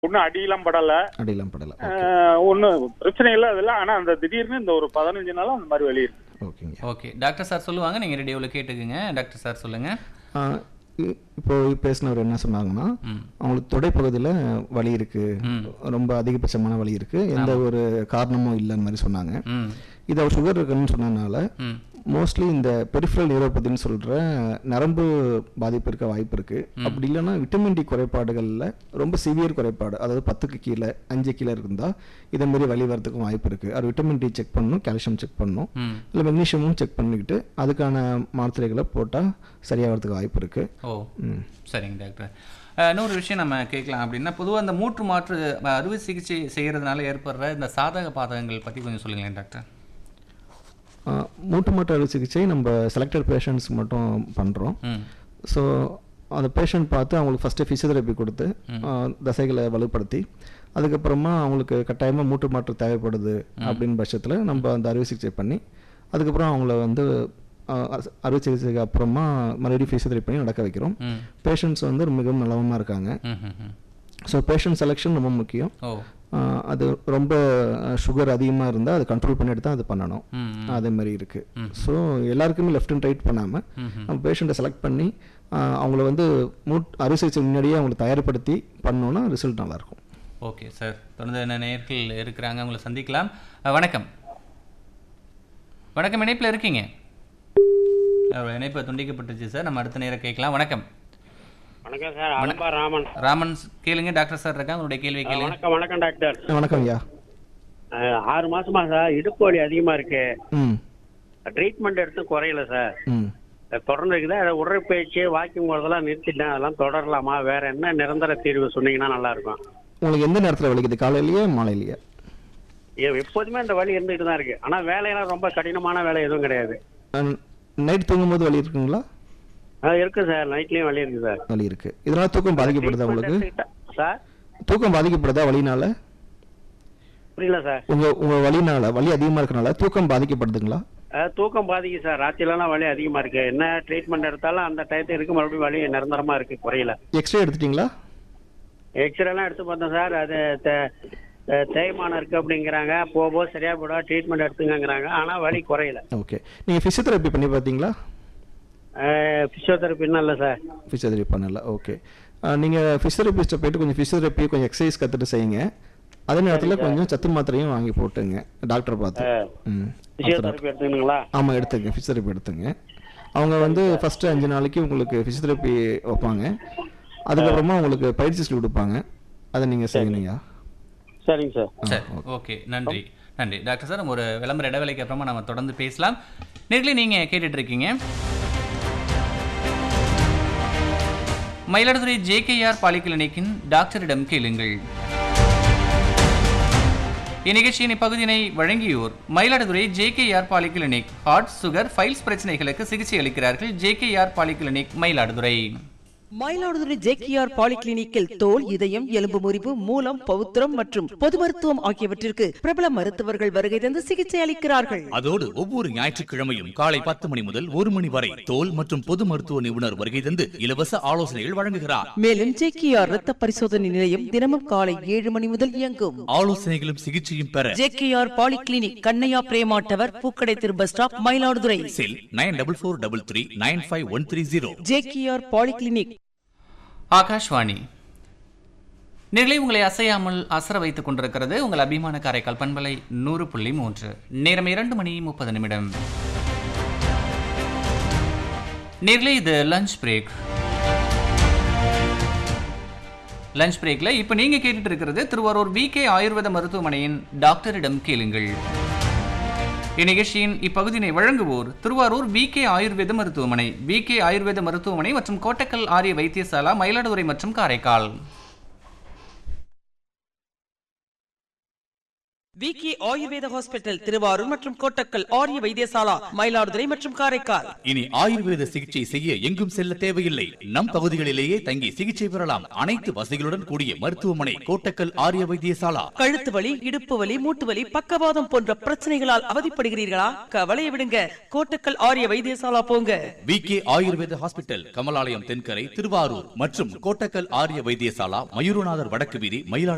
ஒன்றும் அடியெல்லாம் படல அடியெல்லாம் படலை ஒன்றும் பிரச்சனை இல்லை அதில் ஆனால் அந்த திடீர்னு இந்த ஒரு பதினஞ்சு நாளா அந்த மாதிரி வலி இருக்கு ஓகேங்க ஓகே டாக்டர் சார் சொல்லுவாங்க நீங்கள் ரேடியோவில் கேட்டுக்குங்க டாக்டர் சார் சொல்லுங்கள் ஆ, இ- இப்போ பேசினவர் என்ன சொன்னாங்கன்னா ம் அவங்களுக்கு தொடைப்பகுதியில் வலி இருக்கு ம். ரொம்ப அதிகபட்சமான வலி இருக்கு எந்த ஒரு காரணமும் இல்லைன்னு மாதிரி சொன்னாங்க ம் இது அவர் சுகர் இருக்குன்னு சொன்னதுனால ம் மோஸ்ட்லி இந்த பெரிஃபரல் நியூரோபதின்னு சொல்ற நரம்பு பாதிப்பு இருக்க வாய்ப்பு இருக்கு அப்படி இல்லைன்னா விட்டமின் டி குறைபாடுகளில் ரொம்ப சிவியர் குறைபாடு அதாவது பத்துக்கு கீழே அஞ்சு கீழே இருந்தா இதே மாதிரி வலி வரதுக்கும் வாய்ப்பு இருக்கு அது விட்டமின் டி செக் பண்ணணும் கால்சியம் செக் பண்ணணும் ம் இல்லை மெக்னீஷியமும் செக் பண்ணிக்கிட்டு அதுக்கான மாத்திரைகளை போட்டால் சரியாகிறதுக்கு வாய்ப்பு இருக்கு ஓ ம். சரிங்க டாக்டர் அஹ், இன்னொரு விஷயம் நம்ம கேட்கலாம் அப்படின்னா பொதுவாக இந்த மூட்டு மாற்று அஹ், அறுவை சிகிச்சை செய்கிறதுனால ஏற்படுற இந்த சாதக பாதகங்கள் பற்றி கொஞ்சம் சொல்லுங்களேன் டாக்டர் ஆ, மூட்டு மாற்று அறுவை சிகிச்சை நம்ம செலக்டட் பேஷண்ட்ஸ்க்கு மட்டும் பண்ணுறோம் ம் ஸோ அந்த பேஷண்ட் பார்த்து அவங்களுக்கு ஃபஸ்ட்டு ஃபிசியோதெரப்பி கொடுத்து ஆ, தசைகளை வலுப்படுத்தி அதுக்கப்புறமா அவங்களுக்கு கட்டாயமாக மூட்டு மாற்று தேவைப்படுது அப்படின்னு பட்சத்தில் நம்ம அந்த அறுவை சிகிச்சை பண்ணி அதுக்கப்புறம் அவங்கள வந்து ஆ, அஸ்- அறுவை சிகிச்சைக்கு அப்புறமா மறுபடியும் ஃபிசியோதெரப்பி பண்ணி நடக்க வைக்கிறோம் ம் பேஷண்ட்ஸ் வந்து மிகவும் நலமாக இருக்காங்க ம் ம் ம் ஸோ பேஷண்ட் செலெக்ஷன் ரொம்ப முக்கியம் ஓ ஆ, அது ரொம்ப சுகர் அதிகமாக இருந்தால் அதை கண்ட்ரோல் பண்ணிட்டு தான் அது பண்ணணும் ம் ம் அதே மாதிரி இருக்குது ஸோ எல்லாருக்குமே லெஃப்ட் அண்ட் ரைட் பண்ணாமல் ம் நம்ம பேஷண்ட்டை செலக்ட் பண்ணி ஆஹ், அவங்கள வந்து மூட் அறுவை சிகிச்சை முன்னாடியே அவங்களை தயார்படுத்தி பண்ணோன்னா ரிசல்ட் நல்லாயிருக்கும் ஓகே சார் தொடர்ந்து என்ன நேயர்கள் இருக்கிறாங்க உங்களை சந்திக்கலாம் அஹ், வணக்கம் வணக்கம் இணைப்பில் இருக்கீங்க அஹ், இணைப்பு துண்டிக்கப்பட்டுச்சு சார் நம்ம அடுத்த நேரம் கேட்கலாம் வணக்கம் வணக்கம் சார் அலம்பா ராமன் ராமன் கேளுங்க டாக்டர் சார் இருக்காங்க உங்களுடைய கேள்வி கேளுங்க வணக்கம் வணக்கம் டாக்டர் வணக்கம் ஐயா அஹ், ஆறு மாசமா சார் இடுப்பு வலி அதிகமா இருக்கு ம் ட்ரீட்மெண்ட் எடுத்து குறையல சார் ம் அஹ், தொடர்ந்து இருக்குது அதை உடற்பயிற்சி வாக்கிங் போறதெல்லாம் நிறுத்திட்டேன் அதெல்லாம் தொடரலாமா வேற என்ன நிரந்தர தீர்வு சொன்னீங்கன்னா நல்லா இருக்கும் உங்களுக்கு எந்த நேரத்தில் வலிக்குது காலையிலேயே மாலையிலேயே எ- எப்போதுமே இந்த வலி இருந்துட்டு தான் இருக்கு ஆனா வேலையெல்லாம் ரொம்ப கடினமான வேலை எதுவும் கிடையாது நைட் தூங்கும்போது வலி இருக்குங்களா அஹ், இருக்கு சார் நைட்லயும் வலி இருக்கு சார் வலி இருக்குது இதனால் தூக்கம் பாதிக்கப்படுதா உங்களுக்கு Treatment எடுத்துக்கிட்டா- சார் தூக்கம் பாதிக்கப்படுதா வலினால புரியல சார் உங்கள் உங்கள் வலினால வலி அதிகமாக இருக்கனால தூக்கம் பாதிக்கப்படுதுங்களா அஹ், தூக்கம் பாதிக்கு சார் ராத்திரிலாம் வலி அதிகமா இருக்கு என்ன ட்ரீட்மெண்ட் எடுத்தாலும் அந்த டயத்துக்கு இருக்கு மறுபடியும் வலி நிரந்தரமா இருக்கு குறையல எக்ஸ்ரே எடுத்துட்டீங்களா எக்ஸ்ரே எல்லாம் எடுத்து பார்த்தோம் சார் அது தே- தே- தேய்மானம் இருக்கு அப்படிங்கிறாங்க போக போக சரியா போட ட்ரீட்மெண்ட் எடுத்துங்கங்கிறாங்க ஆனா வலி குறையல ஓகே நீங்கள் ஃபிசியோதெரப்பி பண்ணி பார்த்தீங்களா பிசியோதெரப்பி இன்னும் இல்லை சார் ஃபிசியோதெரப்பி பண்ணல ஓகே நீங்கள் ஃபிசியோதெரபிஸ்ட்டை போயிட்டு கொஞ்சம் ஃபிசியோதெரப்பி கொஞ்சம் எக்ஸசைஸ் கற்றுட்டு செய்யுங்க அதே நேரத்தில் கொஞ்சம் சத்து மாத்திரையும் வாங்கி போட்டுங்க டாக்டரை பார்த்து ம் பிசியோதெரப்பி எடுத்துக்கணுங்களா ஆமாம் எடுத்துங்க ஃபிசியோதெரப்பி எடுத்துங்க அவங்க வந்து ஃபஸ்ட்டு அஞ்சு நாளைக்கு உங்களுக்கு ஃபிசியோதெரப்பி வைப்பாங்க அதுக்கப்புறமா உங்களுக்கு பயிற்சி சொல்லி கொடுப்பாங்க அதை நீங்கள் செய்யணுங்க சரிங்க சார் சரி ஓகே நன்றி நன்றி டாக்டர் சார் நம்ம ஒரு விளம்பர இடைவேளைக்கு அப்புறமா நம்ம தொடர்ந்து பேசலாம் நேர்களை நீங்கள் கேட்டுட்டு இருக்கீங்க மயிலாடுதுறை ஜேகேஆர் பாலிகிளினிக்கின் டாக்டரிடம் கேளுங்கள் இந்நிகழ்ச்சியின் இப்பகுதியினை வழங்கியோர் Mayiladuthurai JKR polyclinic heart sugar piles பிரச்சனைகளுக்கு சிகிச்சை அளிக்கிறார்கள் JKR polyclinic Mayiladuthurai Mayiladuthurai JKR பாலிகிளினிக்கில் தோல் இதயம் எலும்பு முறிவு மூலம் பவுத்திரம் மற்றும் பொது மருத்துவம் ஆகியவற்றிற்கு பிரபல மருத்துவர்கள் வருகை தந்து சிகிச்சை அளிக்கிறார்கள் அதோடு ஒவ்வொரு ஞாயிற்றுக்கிழமையும் காலை பத்து மணி முதல் ஒரு மணி வரை தோல் மற்றும் பொது மருத்துவ நிபுணர் வருகை தந்து இலவச ஆலோசனைகள் வழங்குகிறார் மேலும் ஜேகேஆர் ரத்த பரிசோதனை நிலையம் தினமும் காலை ஏழு மணி முதல் இயங்கும் ஆலோசனைகளும் சிகிச்சையும் பெற JKR polyclinic Kannaiya Prema tower பூக்கடை திரு bus stop Mayiladuthurai cell nine double four double three nine five one three zero JKR polyclinic Akashvani நிலை உங்களை அசையாமல் அசர வைத்துக் கொண்டிருக்கிறது உங்கள் அபிமான காரைக்கால் பண்பலை நூறு புள்ளி மூன்று நேரம் இரண்டு மணி முப்பது நிமிடம் நேர்ல இது லஞ்ச் பிரேக் லஞ்ச் பிரேக்ல இப்போ நீங்க கேட்டுட்டு இருக்கிறது திருவாரூர் வி கே ஆயுர்வேத மருத்துவமனையின் டாக்டரிடம் கேளுங்கள் இந்நிகழ்ச்சியின் இப்பகுதியினை வழங்குவோர் திருவாரூர் வி கே ஆயுர்வேத மருத்துவமனை வி கே ஆயுர்வேத மருத்துவமனை மற்றும் கோட்டக்கல் ஆரிய வைத்தியசாலா மயிலாடுதுறை மற்றும் காரைக்கால் விகே ஆயுர்வேத ஹாஸ்பிட்டல் திருவாரூர் மற்றும் கோட்டக்கல் ஆரிய வைத்தியசாலா மயிலாடுதுறை மற்றும் காரைக்கால் இனி ஆயுர்வேத சிகிச்சை செய்ய எங்கும் செல்ல தேவையில்லை நம் பகுதிகளிலேயே தங்கி சிகிச்சை பெறலாம் அனைத்து வசதிகளுடன் கூடிய மருத்துவமனை கோட்டக்கல் ஆரிய வைத்தியசாலா கழுத்து வலி இடுப்பு வலி மூட்டு வலி பக்கவாதம் போன்ற பிரச்சனைகளால் அவதிப்படுகிறீர்களா கவலையை விடுங்க கோட்டக்கல் ஆரிய வைத்தியசாலா போங்க V K Ayurveda hospital Kamalalayam Thenkarai Thiruvarur மற்றும் கோட்டக்கல் ஆரிய வைத்தியசாலா மயூரநாதர் வடக்கு வீதி மயிலாடுதுறை